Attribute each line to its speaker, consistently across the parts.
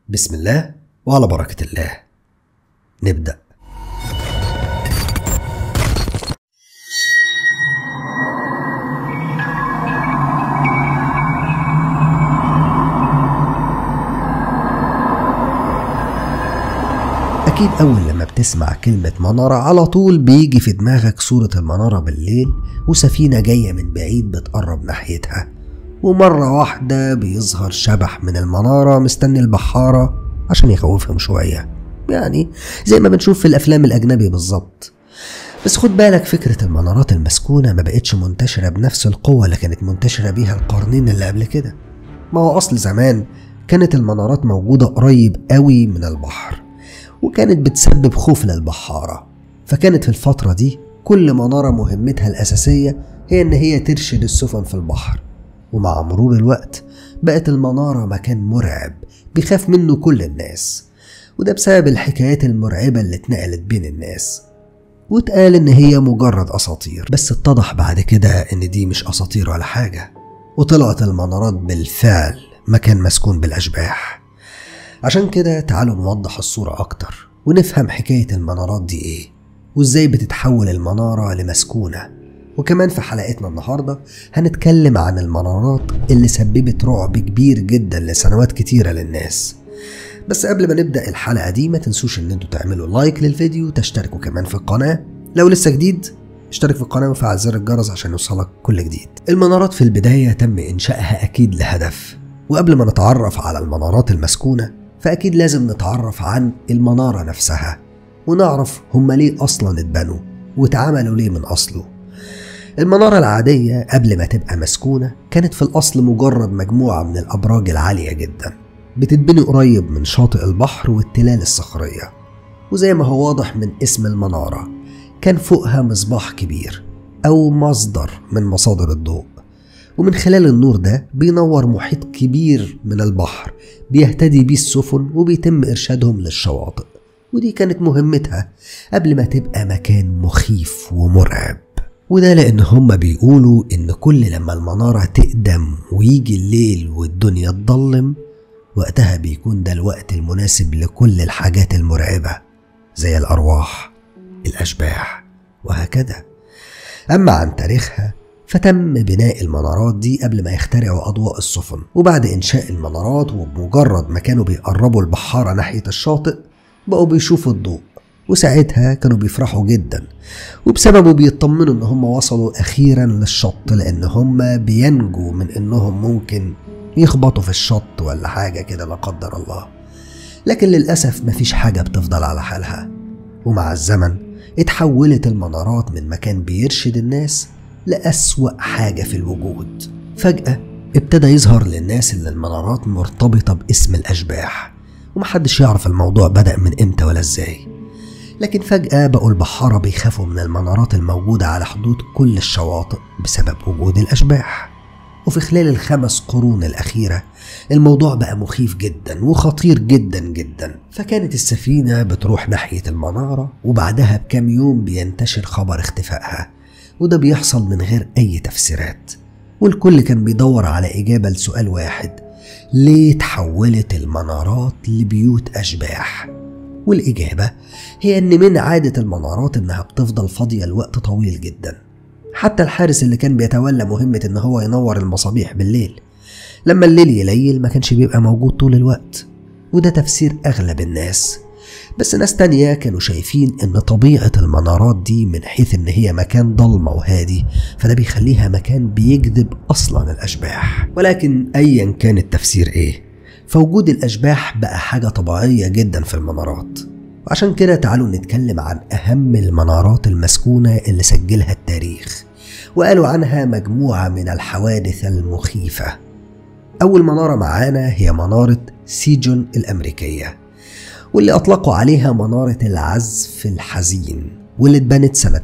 Speaker 1: بسم الله وعلى بركة الله نبدأ أكيد أول لما بتسمع كلمة منارة على طول بيجي في دماغك صورة المنارة بالليل وسفينة جاية من بعيد بتقرب ناحيتها ومرة واحدة بيظهر شبح من المنارة مستني البحارة عشان يخوفهم شوية يعني زي ما بنشوف في الأفلام الأجنبي بالظبط بس خد بالك فكرة المنارات المسكونة ما بقتش منتشرة بنفس القوة اللي كانت منتشرة بيها القرنين اللي قبل كده ما هو أصل زمان كانت المنارات موجودة قريب قوي من البحر وكانت بتسبب خوف للبحارة فكانت في الفترة دي كل منارة مهمتها الأساسية هي إن هي ترشد السفن في البحر ومع مرور الوقت بقت المنارة مكان مرعب بيخاف منه كل الناس وده بسبب الحكايات المرعبة اللي اتنقلت بين الناس واتقال إن هي مجرد أساطير بس اتضح بعد كده إن دي مش أساطير ولا حاجة وطلعت المنارات بالفعل مكان مسكون بالأشباح عشان كده تعالوا نوضح الصورة أكتر ونفهم حكاية المنارات دي إيه وإزاي بتتحول المنارة لمسكونة وكمان في حلقتنا النهاردة هنتكلم عن المنارات اللي سببت رعب كبير جدا لسنوات كتيرة للناس بس قبل ما نبدأ الحلقة دي ما تنسوش ان انتوا تعملوا لايك للفيديو وتشتركوا كمان في القناة لو لسه جديد اشترك في القناة وفعل زر الجرس عشان يوصلك كل جديد المنارات في البداية تم إنشائها أكيد لهدف وقبل ما نتعرف على المنارات المسكونة فأكيد لازم نتعرف عن المنارة نفسها ونعرف هما ليه أصلا اتبنوا واتعملوا ليه من أصله المنارة العادية قبل ما تبقى مسكونة كانت في الأصل مجرد مجموعة من الأبراج العالية جدا بتتبني قريب من شاطئ البحر والتلال الصخرية وزي ما هو واضح من اسم المنارة كان فوقها مصباح كبير أو مصدر من مصادر الضوء ومن خلال النور ده بينور محيط كبير من البحر بيهتدي بيه السفن وبيتم إرشادهم للشواطئ ودي كانت مهمتها قبل ما تبقى مكان مخيف ومرعب وده لأن هما بيقولوا إن كل لما المنارة تقدم ويجي الليل والدنيا تضلم وقتها بيكون ده الوقت المناسب لكل الحاجات المرعبة زي الأرواح الأشباح وهكذا أما عن تاريخها فتم بناء المنارات دي قبل ما يخترعوا أضواء السفن وبعد إنشاء المنارات وبمجرد ما كانوا بيقربوا البحارة ناحية الشاطئ بقوا بيشوفوا الضوء وساعتها كانوا بيفرحوا جدا وبسببه بيطمنوا ان هم وصلوا اخيرا للشط لان هم بينجوا من انهم ممكن يخبطوا في الشط ولا حاجة كده لا قدر الله لكن للأسف مفيش حاجة بتفضل على حالها ومع الزمن اتحولت المنارات من مكان بيرشد الناس لأسوأ حاجة في الوجود فجأة ابتدى يظهر للناس ان المنارات مرتبطة باسم الأشباح ومحدش يعرف الموضوع بدأ من امتى ولا ازاي لكن فجأة بقوا البحارة بيخافوا من المنارات الموجودة على حدود كل الشواطئ بسبب وجود الأشباح وفي خلال الخمس قرون الأخيرة الموضوع بقى مخيف جدا وخطير جدا جدا فكانت السفينة بتروح ناحية المنارة وبعدها بكام يوم بينتشر خبر اختفائها وده بيحصل من غير أي تفسيرات والكل كان بيدور على إجابة لسؤال واحد ليه تحولت المنارات لبيوت أشباح؟ والإجابة هي إن من عادة المنارات إنها بتفضل فاضية لوقت طويل جدا حتى الحارس اللي كان بيتولى مهمة إن هو ينور المصابيح بالليل لما الليل يليل ما كانش بيبقى موجود طول الوقت وده تفسير أغلب الناس بس ناس تانية كانوا شايفين إن طبيعة المنارات دي من حيث إن هي مكان ضلمة وهادي فده بيخليها مكان بيجذب أصلا الأشباح ولكن أيا كان التفسير إيه فوجود الأشباح بقى حاجة طبيعية جدا في المنارات وعشان كده تعالوا نتكلم عن أهم المنارات المسكونة اللي سجلها التاريخ وقالوا عنها مجموعة من الحوادث المخيفة أول منارة معانا هي منارة سيجون الأمريكية واللي أطلقوا عليها منارة العزف الحزين واللي اتبنت سنة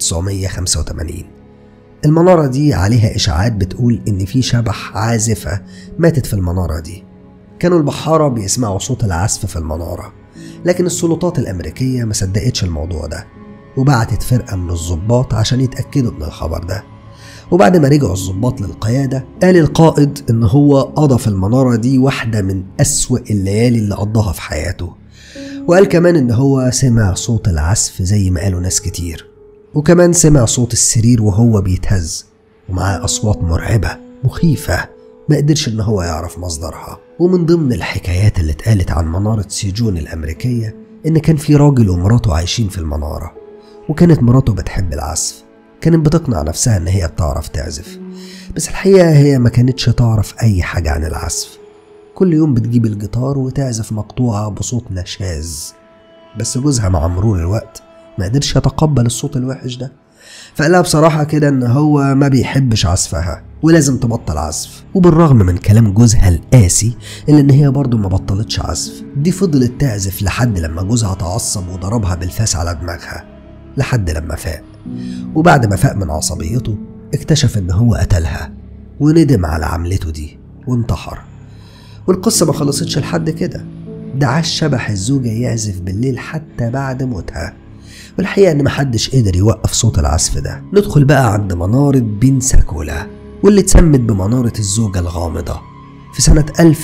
Speaker 1: 1985 المنارة دي عليها إشاعات بتقول إن في شبح عازفة ماتت في المنارة دي كانوا البحارة بيسمعوا صوت العزف في المنارة لكن السلطات الأمريكية ما صدقتش الموضوع ده وبعتت فرقة من الضباط عشان يتأكدوا من الخبر ده وبعد ما رجعوا الضباط للقيادة قال القائد إن هو قضى في المنارة دي واحدة من أسوأ الليالي اللي قضاها في حياته وقال كمان إن هو سمع صوت العزف زي ما قالوا ناس كتير وكمان سمع صوت السرير وهو بيتهز ومعاه أصوات مرعبة مخيفة ما قدرش إن هو يعرف مصدرها ومن ضمن الحكايات اللي اتقالت عن منارة سيجون الأمريكية إن كان في راجل ومراته عايشين في المنارة وكانت مراته بتحب العزف كانت بتقنع نفسها إن هي بتعرف تعزف بس الحقيقة هي ما كانتش تعرف أي حاجة عن العزف كل يوم بتجيب الجيتار وتعزف مقطوعة بصوت نشاز بس جوزها مع مرور الوقت ما قدرش يتقبل الصوت الوحش ده فقال لها بصراحة كده إن هو ما بيحبش عزفها ولازم تبطل عزف وبالرغم من كلام جوزها القاسي إلا إن هي برضه ما بطلتش عزف دي فضلت تعزف لحد لما جوزها تعصب وضربها بالفاس على دماغها لحد لما فاق وبعد ما فاق من عصبيته اكتشف إن هو قتلها وندم على عملته دي وانتحر والقصة ما خلصتش لحد كده ده عاش شبح الزوجة يعزف بالليل حتى بعد موتها والحقيقة إن محدش قدر يوقف صوت العزف ده ندخل بقى عند منارة بنساكولا واللي اتسمت بمنارة الزوجة الغامضة في سنة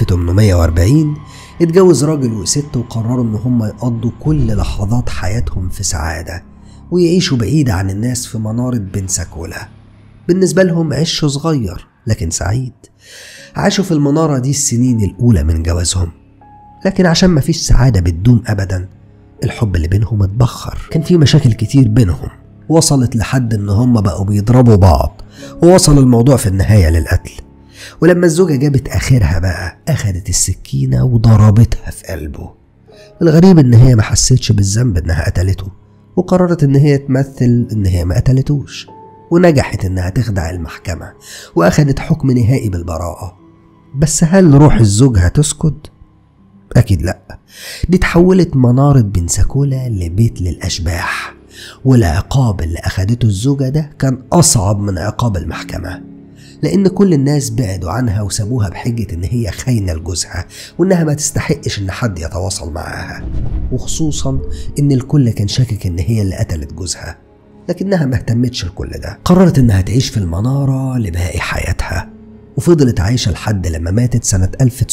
Speaker 1: 1840 اتجوز راجل وست وقرروا إن هم يقضوا كل لحظات حياتهم في سعادة ويعيشوا بعيد عن الناس في منارة بنساكولا بالنسبة لهم عش صغير لكن سعيد عاشوا في المنارة دي السنين الأولى من جوازهم لكن عشان مفيش سعادة بتدوم أبدا الحب اللي بينهم اتبخر كان في مشاكل كتير بينهم وصلت لحد ان هم بقوا بيضربوا بعض ووصل الموضوع في النهاية للقتل ولما الزوجة جابت آخرها بقى أخدت السكينة وضربتها في قلبه الغريب إن هي ما حستش بالذنب إنها قتلته وقررت إن هي تمثل إن هي ما قتلتوش ونجحت إنها تخدع المحكمة وأخدت حكم نهائي بالبراءة بس هل روح الزوج هتسكت؟ أكيد لأ دي اتحولت منارة بنساكولا لبيت للأشباح والعقاب اللي أخدته الزوجة ده كان أصعب من عقاب المحكمة لأن كل الناس بعدوا عنها وسابوها بحجة إن هي خاينة لجوزها وإنها ما تستحقش إن حد يتواصل معاها وخصوصا إن الكل كان شاكك إن هي اللي قتلت جوزها لكنها ما اهتمتش لكل ده قررت إنها تعيش في المنارة لباقي حياتها وفضلت عايشة لحد لما ماتت سنة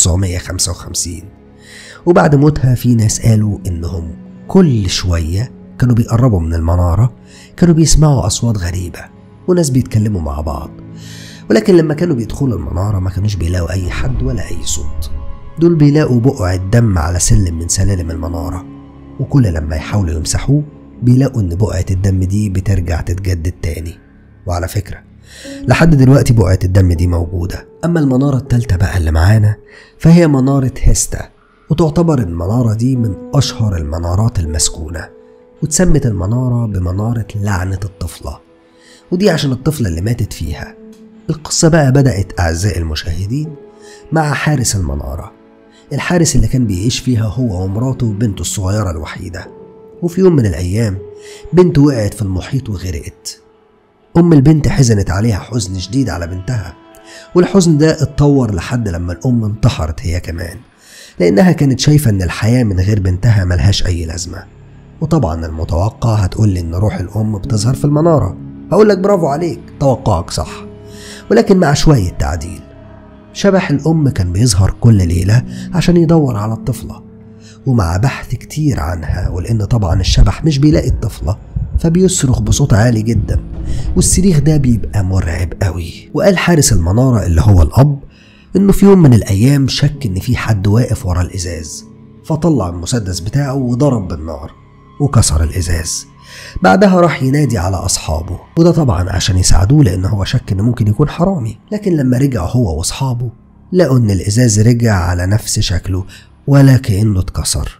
Speaker 1: 1955 وبعد موتها في ناس قالوا إنهم كل شوية كانوا بيقربوا من المنارة كانوا بيسمعوا أصوات غريبة وناس بيتكلموا مع بعض ولكن لما كانوا بيدخلوا المنارة ما كانوش بيلاقوا أي حد ولا أي صوت دول بيلاقوا بقع الدم على سلم من سلالم المنارة وكل لما يحاولوا يمسحوه بيلاقوا إن بقعة الدم دي بترجع تتجدد تاني وعلى فكرة لحد دلوقتي بقعة الدم دي موجودة أما المنارة التالتة بقى اللي معانا فهي منارة هيستا وتعتبر المنارة دي من أشهر المنارات المسكونة وتسمت المنارة بمنارة لعنة الطفلة ودي عشان الطفلة اللي ماتت فيها القصة بقى بدأت أعزائي المشاهدين مع حارس المنارة الحارس اللي كان بيعيش فيها هو ومراته وبنته الصغيرة الوحيدة وفي يوم من الأيام بنته وقعت في المحيط وغرقت أم البنت حزنت عليها حزن شديد على بنتها والحزن ده اتطور لحد لما الأم انتحرت هي كمان لأنها كانت شايفة إن الحياة من غير بنتها ملهاش أي لازمة وطبعا المتوقع هتقول إن روح الأم بتظهر في المنارة هقول لك برافو عليك توقعك صح ولكن مع شوية تعديل شبح الأم كان بيظهر كل ليلة عشان يدور على الطفلة ومع بحث كتير عنها ولأن طبعا الشبح مش بيلاقي الطفلة فبيصرخ بصوت عالي جدا والصريخ ده بيبقى مرعب قوي وقال حارس المنارة اللي هو الأب إنه في يوم من الأيام شك إن في حد واقف ورا الإزاز فطلع المسدس بتاعه وضرب بالنار وكسر الإزاز بعدها راح ينادي على أصحابه وده طبعا عشان يساعدوه لأن هو شك إن ممكن يكون حرامي لكن لما رجع هو وأصحابه لقوا إن الإزاز رجع على نفس شكله ولا كأنه اتكسر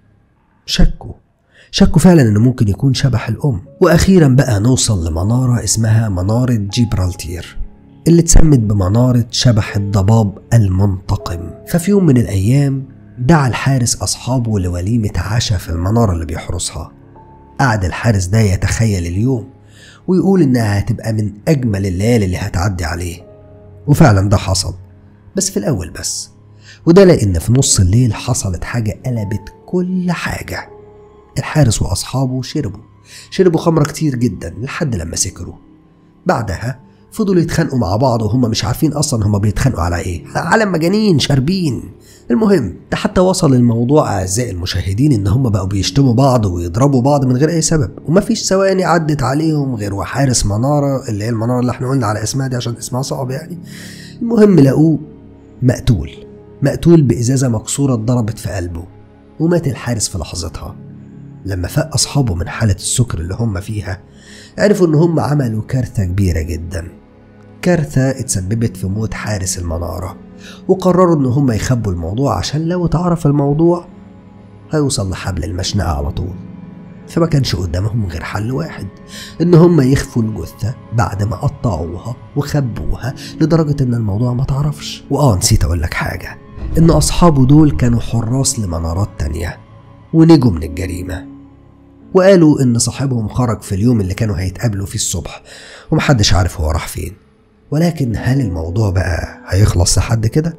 Speaker 1: شكوا شكوا فعلا إنه ممكن يكون شبح الأم وأخيرا بقى نوصل لمنارة اسمها منارة جيبرالتير اللي اتسمت بمنارة شبح الضباب المنتقم ففي يوم من الأيام دعا الحارس أصحابه لوليمة عشاء في المنارة اللي بيحرسها قعد الحارس ده يتخيل اليوم ويقول إنها هتبقى من أجمل الليالي اللي هتعدي عليه وفعلا ده حصل بس في الأول بس وده لأن في نص الليل حصلت حاجة قلبت كل حاجة الحارس وأصحابه شربوا شربوا خمرة كتير جدا لحد لما سكروا بعدها فضلوا يتخانقوا مع بعض وهم مش عارفين اصلا هم بيتخانقوا على ايه عالم مجانين شاربين المهم ده حتى وصل الموضوع اعزائي المشاهدين ان هم بقوا بيشتموا بعض ويضربوا بعض من غير اي سبب ومفيش ثواني عدت عليهم غير وحارس مناره اللي هي المناره اللي احنا قلنا على اسمها دي عشان اسمها صعب يعني المهم لقوه مقتول مقتول بازازه مكسوره اتضربت في قلبه ومات الحارس في لحظتها لما فاق اصحابه من حاله السكر اللي هم فيها عرفوا ان هم عملوا كارثه كبيره جدا كارثه اتسببت في موت حارس المناره وقرروا ان هم يخبوا الموضوع عشان لو اتعرف الموضوع هيوصل لحبل المشنقة على طول فما كانش قدامهم غير حل واحد ان هم يخفوا الجثة بعد ما قطعوها وخبوها لدرجة ان الموضوع ما تعرفش واه نسيت اقول لك حاجة ان اصحابه دول كانوا حراس لمنارات تانية ونجوا من الجريمة وقالوا ان صاحبهم خرج في اليوم اللي كانوا هيتقابلوا فيه الصبح ومحدش عارف هو راح فين ولكن هل الموضوع بقى هيخلص لحد كده؟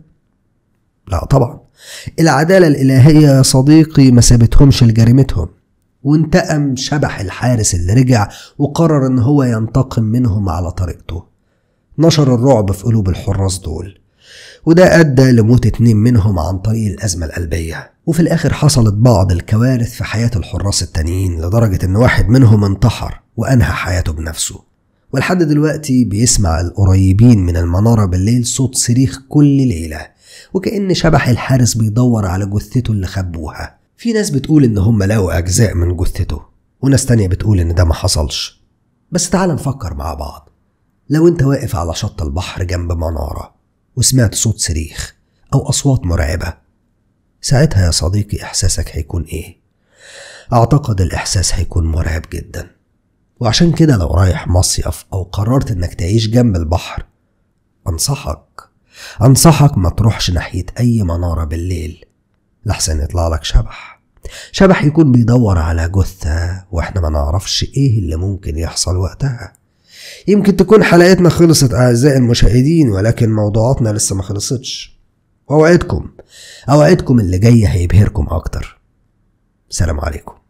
Speaker 1: لا طبعا العدالة الإلهية يا صديقي ما سابتهمش لجريمتهم وانتقم شبح الحارس اللي رجع وقرر ان هو ينتقم منهم على طريقته نشر الرعب في قلوب الحراس دول وده أدى لموت اتنين منهم عن طريق الأزمة القلبية وفي الآخر حصلت بعض الكوارث في حياة الحراس التانيين لدرجة إن واحد منهم انتحر وأنهى حياته بنفسه ولحد دلوقتي بيسمع القريبين من المنارة بالليل صوت صريخ كل ليلة وكأن شبح الحارس بيدور على جثته اللي خبوها في ناس بتقول إن هم لقوا أجزاء من جثته وناس تانية بتقول إن ده ما حصلش بس تعال نفكر مع بعض لو انت واقف على شط البحر جنب منارة وسمعت صوت صريخ أو أصوات مرعبة ساعتها يا صديقي إحساسك هيكون إيه؟ أعتقد الإحساس هيكون مرعب جدا وعشان كده لو رايح مصيف أو قررت إنك تعيش جنب البحر أنصحك أنصحك ما تروحش ناحية أي منارة بالليل لحسن يطلع لك شبح شبح يكون بيدور على جثة وإحنا ما نعرفش إيه اللي ممكن يحصل وقتها يمكن تكون حلقتنا خلصت أعزائي المشاهدين ولكن موضوعاتنا لسه ما خلصتش وأوعدكم أوعدكم اللي جاي هيبهركم أكتر سلام عليكم